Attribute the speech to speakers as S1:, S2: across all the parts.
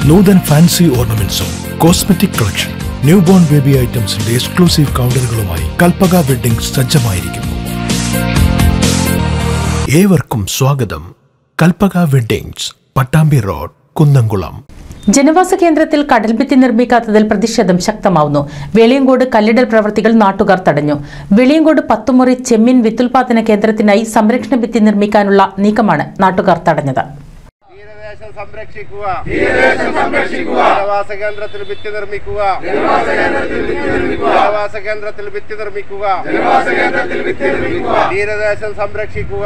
S1: നൂതൻ fancy ഓർണമെന്റ്സും cosmetic collection newborn baby ഐറ്റംസിന്റെ exclusive കൗണ്ടറുകളുമായി കൽപ്പക വെഡിംഗ് സജ്ജമായിരിക്കുന്നു ഏവർക്കും സ്വാഗതം കൽപ്പക വെഡിങ്സ് പട്ടാമ്പി റോഡ് കുന്നംകുളം
S2: ജനവാസ കേന്ദ്രത്തിൽ കടൽഭിത്തി നിർമ്മിക്കാത്തതിൽ പ്രതിഷേധം ശക്തമാവുന്നു വെളിയങ്കോട് കല്ലിടൽ പ്രവൃത്തികൾ നാട്ടുകാർ തടഞ്ഞു വെളിയങ്കോട് പത്തുമുറി ചെമ്മീൻ വിത്തുൽപാദന കേന്ദ്രത്തിനായി സംരക്ഷണ ഭിത്തി നിർമ്മിക്കാനുള്ള നീക്കമാണ് നാട്ടുകാർ തടഞ്ഞത്
S3: തീരദേശം സംരക്ഷിക്കുക ജനവാസ കേന്ദ്രത്തിൽ ഭിത്തി നിർമ്മിക്കുക ജനവാസ കേന്ദ്രത്തിൽ ഭിത്തി നിർമ്മിക്കുക തീരദേശം സംരക്ഷിക്കുക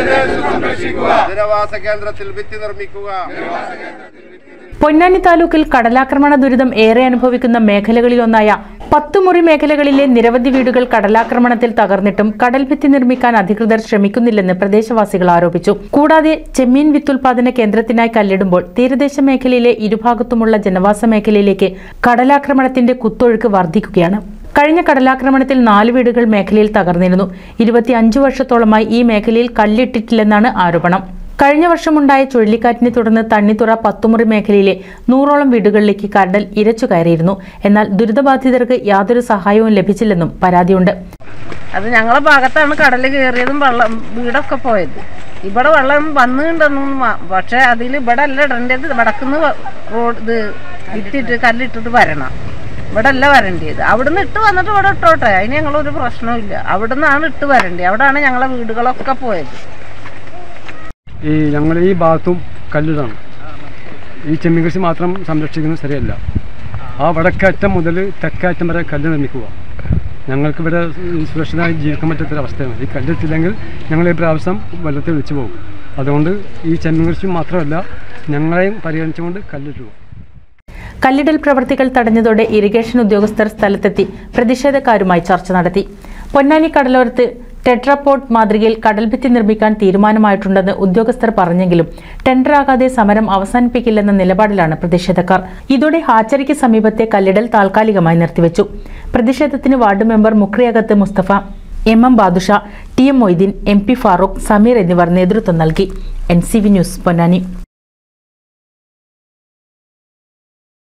S3: ജനവാസ കേന്ദ്രത്തിൽ ഭിത്തി നിർമ്മിക്കുക
S2: പൊന്നാനി താലൂക്കിൽ കടലാക്രമണ ദുരിതം ഏറെ അനുഭവിക്കുന്ന മേഖലകളിലൊന്നായ പത്തുമുറി മേഖലകളിലെ നിരവധി വീടുകൾ കടലാക്രമണത്തിൽ തകർന്നിട്ടും കടൽഭിത്തി നിർമ്മിക്കാൻ അധികൃതർ ശ്രമിക്കുന്നില്ലെന്ന് പ്രദേശവാസികൾ ആരോപിച്ചു കൂടാതെ ചെമ്മീൻ വിത്തുൽപാദന കേന്ദ്രത്തിനായി കല്ലിടുമ്പോൾ തീരദേശ മേഖലയിലെ ഇരുഭാഗത്തുമുള്ള ജനവാസ മേഖലയിലേക്ക് കടലാക്രമണത്തിന്റെ കുത്തൊഴുക്ക് വർദ്ധിക്കുകയാണ് കഴിഞ്ഞ കടലാക്രമണത്തിൽ നാല് വീടുകൾ മേഖലയിൽ തകർന്നിരുന്നു ഇരുപത്തിയഞ്ചു വർഷത്തോളമായി ഈ മേഖലയിൽ കല്ലിട്ടിട്ടില്ലെന്നാണ് ആരോപണം കഴിഞ്ഞ വർഷമുണ്ടായ ചുഴലിക്കാറ്റിനെ തുടർന്ന് തണ്ണിത്തുറ പത്തുമുറി മേഖലയിലെ നൂറോളം വീടുകളിലേക്ക് കടൽ ഇരച്ചു കയറിയിരുന്നു എന്നാൽ ദുരിതബാധിതർക്ക് യാതൊരു സഹായവും ലഭിച്ചില്ലെന്നും പരാതിയുണ്ട്
S4: അത് ഞങ്ങളെ ഭാഗത്താണ് കടൽ കയറിയതും വെള്ളം വീടൊക്കെ പോയത് ഇവിടെ വെള്ളം വന്നിട്ടുണ്ടെന്നു പക്ഷെ അതിൽ ഇവിടെ അല്ല ഇടേണ്ടത് വടക്കുന്ന് റോഡ് ഇത് ഇട്ടിട്ട് കല്ലിട്ടിട്ട് വരണം ഇവിടെ അല്ല വരേണ്ടത് അവിടുന്ന് ഇട്ട് വന്നിട്ട് ഇവിടെ ഇട്ടോട്ടെ അതിന് ഞങ്ങളൊരു പ്രശ്നവും അവിടെ നിന്നാണ് ഇട്ട് വരേണ്ടത് അവിടെയാണ് ഞങ്ങളെ വീടുകളൊക്കെ പോയത്
S5: ഈ ഞങ്ങൾ ഈ ഭാഗത്തും കല്ലിടാണ് ഈ ചെമ്മീൻ കൃഷി മാത്രം സംരക്ഷിക്കുന്നത് ശരിയല്ല ആ വടക്കറ്റം മുതൽ തെക്കറ്റം വരെ കല്ല് നിർമ്മിക്കുക ഞങ്ങൾക്ക് ഇവിടെ സുരക്ഷിതമായി ജീവിക്കാൻ പറ്റാത്തൊരവസ്ഥയാണ് ഈ കല്ലെത്തില്ലെങ്കിൽ ഞങ്ങൾ ഈ പ്രാവശ്യം വെള്ളത്തിൽ ഒളിച്ചു പോകും അതുകൊണ്ട് ഈ ചെമ്മീൻ കൃഷി മാത്രമല്ല ഞങ്ങളെയും പരിഗണിച്ചുകൊണ്ട് കല്ലിടുക
S2: കല്ലിടൽ പ്രവൃത്തികൾ തടഞ്ഞതോടെ ഇറിഗേഷൻ ഉദ്യോഗസ്ഥർ സ്ഥലത്തെത്തി പ്രതിഷേധക്കാരുമായി ചർച്ച നടത്തി പൊന്നാനി കടലോരത്ത് ടെട്രാപോർട്ട് മാതൃകയിൽ കടൽഭിത്തി നിർമ്മിക്കാൻ തീരുമാനമായിട്ടുണ്ടെന്ന് ഉദ്യോഗസ്ഥർ പറഞ്ഞെങ്കിലും ടെൻഡറാകാതെ സമരം അവസാനിപ്പിക്കില്ലെന്ന നിലപാടിലാണ് പ്രതിഷേധക്കാർ ഇതോടെ ഹാച്ചറിക്ക് സമീപത്തെ കല്ലിടൽ താൽക്കാലികമായി നിർത്തിവെച്ചു പ്രതിഷേധത്തിന് ward member Mukriyakath Mustafa M M Badusha T M Moideen M P Farooq Sameer എന്നിവർ നേതൃത്വം നൽകി N C V news Ponnani